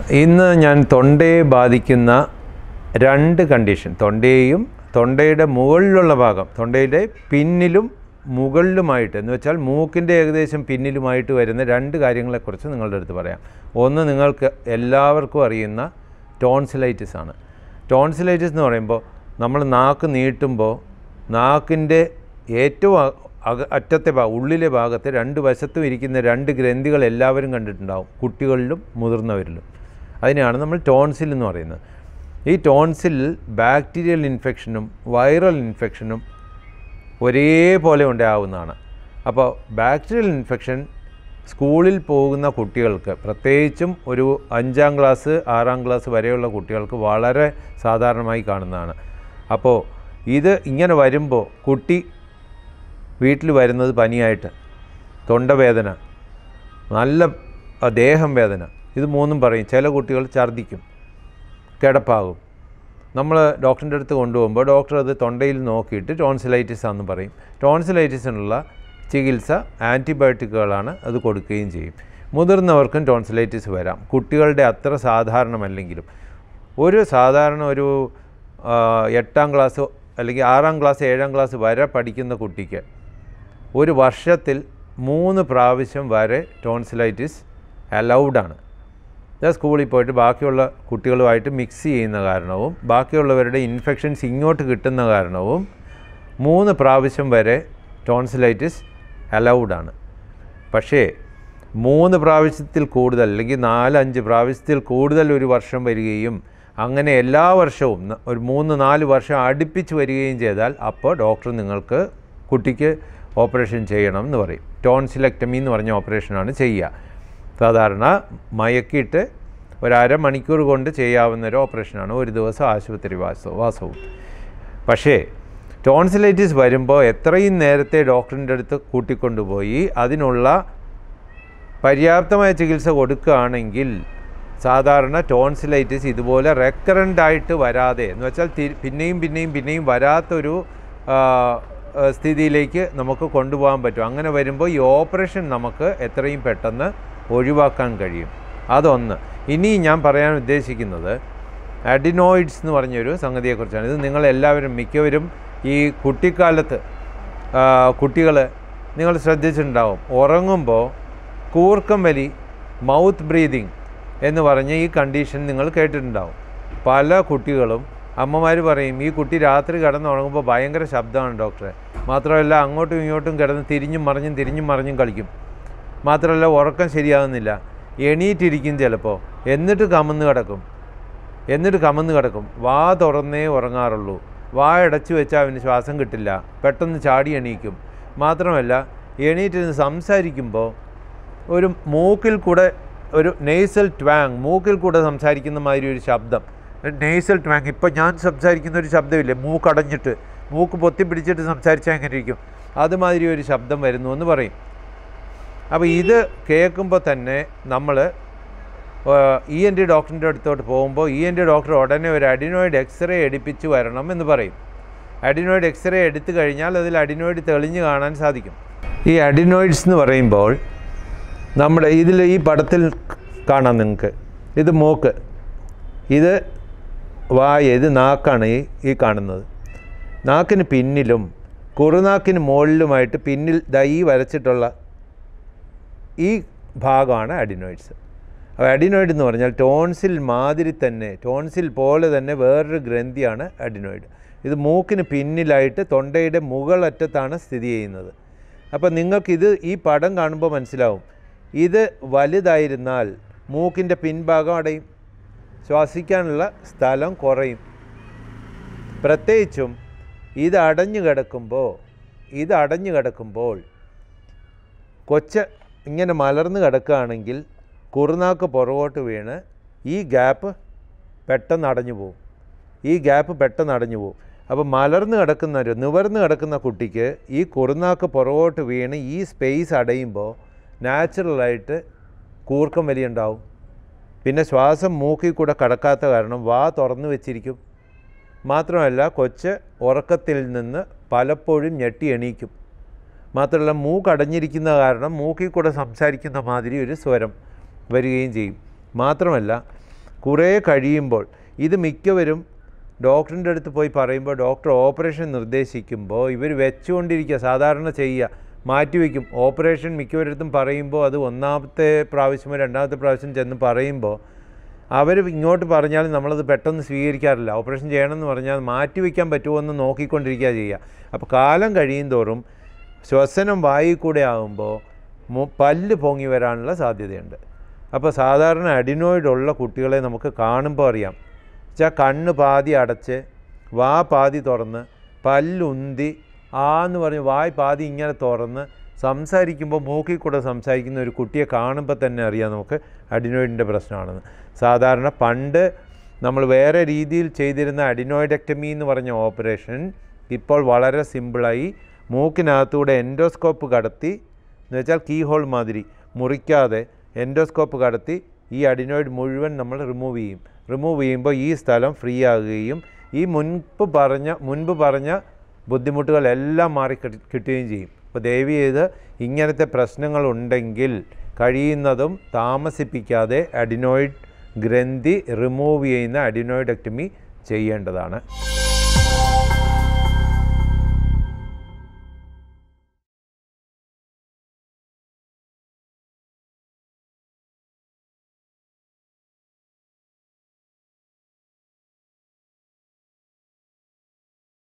ഇന്ന് ഞാൻ തൊണ്ടയെ ബാധിക്കുന്ന രണ്ട് കണ്ടീഷൻ തൊണ്ടയെയും തൊണ്ടയുടെ മുകളിലുള്ള ഭാഗം തൊണ്ടയുടെ പിന്നിലും മുകളിലുമായിട്ട് എന്ന് വെച്ചാൽ മൂക്കിൻ്റെ ഏകദേശം പിന്നിലുമായിട്ട് വരുന്ന രണ്ട് കാര്യങ്ങളെക്കുറിച്ച് നിങ്ങളുടെ അടുത്ത് പറയാം ഒന്ന് നിങ്ങൾക്ക് എല്ലാവർക്കും അറിയുന്ന ടോൺസിലൈറ്റിസ് ആണ് ടോൺസിലൈറ്റിസ് എന്ന് പറയുമ്പോൾ നമ്മൾ നാക്ക് നീട്ടുമ്പോൾ നാക്കിൻ്റെ ഏറ്റവും അ- അക അറ്റത്തെ ഭാഗം ഉള്ളിലെ ഭാഗത്ത് രണ്ട് വശത്തും ഇരിക്കുന്ന രണ്ട് ഗ്രന്ഥികൾ എല്ലാവരും കണ്ടിട്ടുണ്ടാവും കുട്ടികളിലും മുതിർന്നവരിലും അതിനെയാണ് നമ്മൾ ടോൺസിൽ എന്ന് പറയുന്നത് ഈ ടോൺസിൽ ബാക്ടീരിയൽ ഇൻഫെക്ഷനും വൈറൽ ഇൻഫെക്ഷനും ഒരേപോലെ ഉണ്ടാവുന്നതാണ് അപ്പോൾ ബാക്ടീരിയൽ ഇൻഫെക്ഷൻ സ്കൂളിൽ പോകുന്ന കുട്ടികൾക്ക് പ്രത്യേകിച്ചും ഒരു അഞ്ചാം ക്ലാസ് ആറാം ക്ലാസ് വരെയുള്ള കുട്ടികൾക്ക് വളരെ സാധാരണമായി കാണുന്നതാണ് അപ്പോൾ ഇത് ഇങ്ങനെ വരുമ്പോൾ കുട്ടി വീട്ടിൽ വരുന്നത് പനിയായിട്ട് തൊണ്ടവേദന നല്ല ആ, ദേഹം വേദന ഇത് മൂന്നും പറയും ചില കുട്ടികൾ ഛർദ്ദിക്കും കിടപ്പാകും നമ്മൾ ഡോക്ടറിൻ്റെ അടുത്ത് കൊണ്ടുപോകുമ്പോൾ ഡോക്ടർ അത് തൊണ്ടയിൽ നോക്കിയിട്ട് ടോൺസിലൈറ്റിസ് ആണെന്ന് പറയും ടോൺസിലൈറ്റിസിനുള്ള ചികിത്സ ആൻറ്റിബയോട്ടിക്കുകളാണ് അത് കൊടുക്കുകയും ചെയ്യും മുതിർന്നവർക്കും ടോൺസിലൈറ്റിസ് വരാം കുട്ടികളുടെ അത്ര സാധാരണമല്ലെങ്കിലും ഒരു സാധാരണ ഒരു ആ, എട്ടാം ക്ലാസ് അല്ലെങ്കിൽ ആറാം ക്ലാസ് ഏഴാം ക്ലാസ് വരെ പഠിക്കുന്ന കുട്ടിക്ക് ഒരു വർഷത്തിൽ മൂന്ന് പ്രാവശ്യം വരെ ടോൺസിലൈറ്റിസ് അലൗഡാണ് ഞാൻ സ്കൂളിൽ പോയിട്ട് ബാക്കിയുള്ള കുട്ടികളുമായിട്ട് മിക്സ് ചെയ്യുന്ന കാരണവും ബാക്കിയുള്ളവരുടെ ഇൻഫെക്ഷൻസ് ഇങ്ങോട്ട് കിട്ടുന്ന കാരണവും മൂന്ന് പ്രാവശ്യം വരെ ടോൺസിലൈറ്റിസ് അലൗഡാണ് പക്ഷേ മൂന്ന് പ്രാവശ്യത്തിൽ കൂടുതൽ അല്ലെങ്കിൽ നാലഞ്ച് പ്രാവശ്യത്തിൽ കൂടുതൽ ഒരു വർഷം വരികയും അങ്ങനെ എല്ലാ വർഷവും ന- ഒരു മൂന്ന് നാല് വർഷം അടുപ്പിച്ച് വരികയും ചെയ്താൽ അപ്പോൾ ഡോക്ടർ നിങ്ങൾക്ക് കുട്ടിക്ക് ഓപ്പറേഷൻ ചെയ്യണം എന്ന് പറയും ടോൺസിലക്ടമി എന്ന് പറഞ്ഞ ഓപ്പറേഷനാണ് ചെയ്യുക സാധാരണ മയക്കിയിട്ട് ഒരു അരമണിക്കൂർ കൊണ്ട് ചെയ്യാവുന്ന ഒരു ഓപ്പറേഷനാണ് ഒരു ദിവസം ആശുപത്രി വാസ വാസവും പക്ഷേ ടോൺസിലൈറ്റിസ് വരുമ്പോൾ എത്രയും നേരത്തെ ഡോക്ടറിൻ്റെ അടുത്ത് കൂട്ടിക്കൊണ്ടുപോയി അതിനുള്ള പര്യാപ്തമായ ചികിത്സ കൊടുക്കുകയാണെങ്കിൽ സാധാരണ ടോൺസിലൈറ്റിസ് ഇതുപോലെ റെക്കറൻ്റ് ആയിട്ട് വരാതെ എന്ന് വെച്ചാൽ തി- പിന്നെയും പിന്നെയും പിന്നെയും വരാത്തൊരു ആ, ആ, സ്ഥിതിയിലേക്ക് നമുക്ക് കൊണ്ടുപോകാൻ പറ്റും അങ്ങനെ വരുമ്പോൾ ഈ ഓപ്പറേഷൻ നമുക്ക് എത്രയും പെട്ടെന്ന് ഒഴിവാക്കാൻ കഴിയും അതൊന്ന് ഇനി ഞാൻ പറയാൻ ഉദ്ദേശിക്കുന്നത് അഡിനോയിഡ്സ് എന്ന് പറഞ്ഞൊരു സംഗതിയെക്കുറിച്ചാണ് ഇത് നിങ്ങളെല്ലാവരും മിക്കവരും ഈ കുട്ടിക്കാലത്ത് കുട്ടികൾ നിങ്ങൾ ശ്രദ്ധിച്ചിട്ടുണ്ടാവും ഉറങ്ങുമ്പോൾ കൂർക്കം വലി മൗത്ത് ബ്രീതിങ് എന്ന് പറഞ്ഞ ഈ കണ്ടീഷൻ നിങ്ങൾ കേട്ടിട്ടുണ്ടാവും പല കുട്ടികളും അമ്മമാർ പറയും ഈ കുട്ടി രാത്രി കിടന്നുറങ്ങുമ്പോൾ ഭയങ്കര ശബ്ദമാണ് ഡോക്ടറെ മാത്രമല്ല അങ്ങോട്ടും ഇങ്ങോട്ടും കിടന്ന് തിരിഞ്ഞും മറിഞ്ഞും തിരിഞ്ഞും മറിഞ്ഞും കളിക്കും മാത്രമല്ല ഉറക്കം ശരിയാകുന്നില്ല എണീറ്റിരിക്കും ചിലപ്പോൾ എന്നിട്ട് കമന്ന് കിടക്കും എന്നിട്ട് കമന്ന് കിടക്കും വാ തുറന്നേ ഉറങ്ങാറുള്ളൂ വാ അടച്ചു വെച്ചാൽ അവന് ശ്വാസം കിട്ടില്ല പെട്ടെന്ന് ചാടി എണീക്കും മാത്രമല്ല എണീറ്റിരുന്ന് സംസാരിക്കുമ്പോൾ ഒരു മൂക്കിൽ കൂടെ ഒരു നെയ്സൽ ട്വാങ് മൂക്കിൽ കൂടെ സംസാരിക്കുന്ന മാതിരി ഒരു ശബ്ദം നെയ്സൽ ട്വാങ് ഇപ്പം ഞാൻ സംസാരിക്കുന്ന ഒരു ശബ്ദമില്ലേ മൂക്കടഞ്ഞിട്ട് മൂക്ക് പൊത്തി പിടിച്ചിട്ട് സംസാരിച്ചാൽ എങ്ങനെ ഇരിക്കും അതുമാതിരി ഒരു ശബ്ദം വരുന്നു എന്ന് പറയും അപ്പോൾ ഇത് കേൾക്കുമ്പോൾ തന്നെ നമ്മൾ ഇ എൻ ഡി ഡോക്ടറിൻ്റെ അടുത്തോട്ട് പോകുമ്പോൾ ഇ എൻ ഡി ഡോക്ടർ ഉടനെ ഒരു അഡിനോയിഡ് എക്സ്റേ എടുപ്പിച്ച് വരണം എന്ന് പറയും അഡിനോയിഡ് എക്സ്റേ എടുത്തു കഴിഞ്ഞാൽ അതിൽ അഡിനോയിഡ് തെളിഞ്ഞ് കാണാൻ സാധിക്കും ഈ അഡിനോയിഡ്സ് എന്ന് പറയുമ്പോൾ നമ്മുടെ ഇതിൽ ഈ പടത്തിൽ കാണാം നിങ്ങൾക്ക് ഇത് മൂക്ക് ഇത് വായ ഇത് നാക്കാണ് ഈ ഈ കാണുന്നത് നാക്കിന് പിന്നിലും കുറുനാക്കിന് മുകളിലുമായിട്ട് പിന്നിൽ ദാ ഈ വരച്ചിട്ടുള്ള ഈ ഭാഗമാണ് അഡിനോയിഡ്സ് അപ്പോൾ അഡിനോയിഡ് എന്ന് പറഞ്ഞാൽ ടോൺസിൽ മാതിരി തന്നെ ടോൺസിൽ പോലെ തന്നെ വേറൊരു ഗ്രന്ഥിയാണ് അഡിനോയിഡ് ഇത് മൂക്കിന് പിന്നിലായിട്ട് തൊണ്ടയുടെ മുകളറ്റത്താണ് സ്ഥിതി ചെയ്യുന്നത് അപ്പോൾ നിങ്ങൾക്കിത് ഈ പടം കാണുമ്പോൾ മനസ്സിലാവും ഇത് വലുതായിരുന്നാൽ മൂക്കിൻ്റെ പിൻഭാഗം അടയും ശ്വസിക്കാനുള്ള സ്ഥലം കുറയും പ്രത്യേകിച്ചും ഇത് അടഞ്ഞു കിടക്കുമ്പോൾ ഇത് അടഞ്ഞു കിടക്കുമ്പോൾ കൊച്ച് ഇങ്ങനെ മലർന്ന് കിടക്കുകയാണെങ്കിൽ കുറുനാക്ക് പുറകോട്ട് വീണ് ഈ ഗ്യാപ്പ് പെട്ടെന്ന് അടഞ്ഞു പോകും ഈ ഗ്യാപ്പ് പെട്ടെന്ന് അടഞ്ഞു പോകും അപ്പോൾ മലർന്ന് കിടക്കുന്ന ഒരു നിവർന്ന് കിടക്കുന്ന കുട്ടിക്ക് ഈ കുറുനാക്ക് പുറകോട്ട് വീണ് ഈ സ്പേസ് അടയുമ്പോൾ നാച്ചുറലായിട്ട് കൂർക്കം വലി ഉണ്ടാവും പിന്നെ ശ്വാസം മൂക്കിൽ കൂടെ കടക്കാത്ത കാരണം വാ തുറന്നു വെച്ചിരിക്കും മാത്രമല്ല കൊച്ച് ഉറക്കത്തിൽ നിന്ന് പലപ്പോഴും ഞെട്ടി എണീക്കും മാത്രമല്ല മൂക്കടഞ്ഞിരിക്കുന്ന കാരണം മൂക്കിൽ കൂടെ സംസാരിക്കുന്ന മാതിരി ഒരു സ്വരം വരികയും ചെയ്യും മാത്രമല്ല കുറേ കഴിയുമ്പോൾ ഇത് മിക്കവരും ഡോക്ടറിൻ്റെ അടുത്ത് പോയി പറയുമ്പോൾ ഡോക്ടർ ഓപ്പറേഷൻ നിർദ്ദേശിക്കുമ്പോൾ ഇവർ വെച്ചുകൊണ്ടിരിക്കുക സാധാരണ ചെയ്യുക മാറ്റിവെക്കും ഓപ്പറേഷൻ മിക്കവരടുത്തും പറയുമ്പോൾ അത് ഒന്നാമത്തെ പ്രാവശ്യമോ രണ്ടാമത്തെ പ്രാവശ്യം ചെന്ന് പറയുമ്പോൾ അവർ ഇങ്ങോട്ട് പറഞ്ഞാൽ നമ്മളത് പെട്ടെന്ന് സ്വീകരിക്കാറില്ല ഓപ്പറേഷൻ ചെയ്യണമെന്ന് പറഞ്ഞാൽ മാറ്റി വയ്ക്കാൻ പറ്റുമോ എന്ന് നോക്കിക്കൊണ്ടിരിക്കുക ചെയ്യുക അപ്പോൾ കാലം കഴിയും തോറും ശ്വസനം വായിൽ കൂടെ ആകുമ്പോൾ മു- പല്ല് പൊങ്ങി വരാനുള്ള സാധ്യതയുണ്ട് അപ്പോൾ സാധാരണ അഡിനോയിഡ് ഉള്ള കുട്ടികളെ നമുക്ക് കാണുമ്പോൾ അറിയാം വെച്ചാൽ കണ്ണ് പാതി അടച്ച് വാ പാതി തുറന്ന് പല്ലുന്തി ആ എന്ന് പറഞ്ഞ് വായ് പാതി ഇങ്ങനെ തുറന്ന് സംസാരിക്കുമ്പോൾ മൂക്കിൽ കൂടെ സംസാരിക്കുന്ന ഒരു കുട്ടിയെ കാണുമ്പോൾ തന്നെ അറിയാം നമുക്ക് അഡിനോയിഡിൻ്റെ പ്രശ്നമാണെന്ന് സാധാരണ പണ്ട് നമ്മൾ വേറെ രീതിയിൽ ചെയ്തിരുന്ന അഡിനോയിഡക്ടമി എന്ന് പറഞ്ഞ ഓപ്പറേഷൻ ഇപ്പോൾ വളരെ സിമ്പിളായി മൂക്കിനകത്തൂടെ എൻഡോസ്കോപ്പ് കടത്തി എന്ന് വെച്ചാൽ കീ ഹോൾ മാതിരി മുറിക്കാതെ എൻഡോസ്കോപ്പ് കടത്തി ഈ അഡിനോയിഡ് മുഴുവൻ നമ്മൾ റിമൂവ് ചെയ്യും റിമൂവ് ചെയ്യുമ്പോൾ ഈ സ്ഥലം ഫ്രീ ആകുകയും ഈ മുൻപ് പറഞ്ഞ മുൻപ് പറഞ്ഞ ബുദ്ധിമുട്ടുകളെല്ലാം മാറി കിട്ടി- കിട്ടുകയും ചെയ്യും അപ്പോൾ ദയവ് ചെയ്ത് ഇങ്ങനത്തെ പ്രശ്നങ്ങളുണ്ടെങ്കിൽ കഴിയുന്നതും താമസിപ്പിക്കാതെ അഡിനോയിഡ് ഗ്രന്ഥി റിമൂവ് ചെയ്യുന്ന അഡിനോയിഡക്ടമി ചെയ്യേണ്ടതാണ്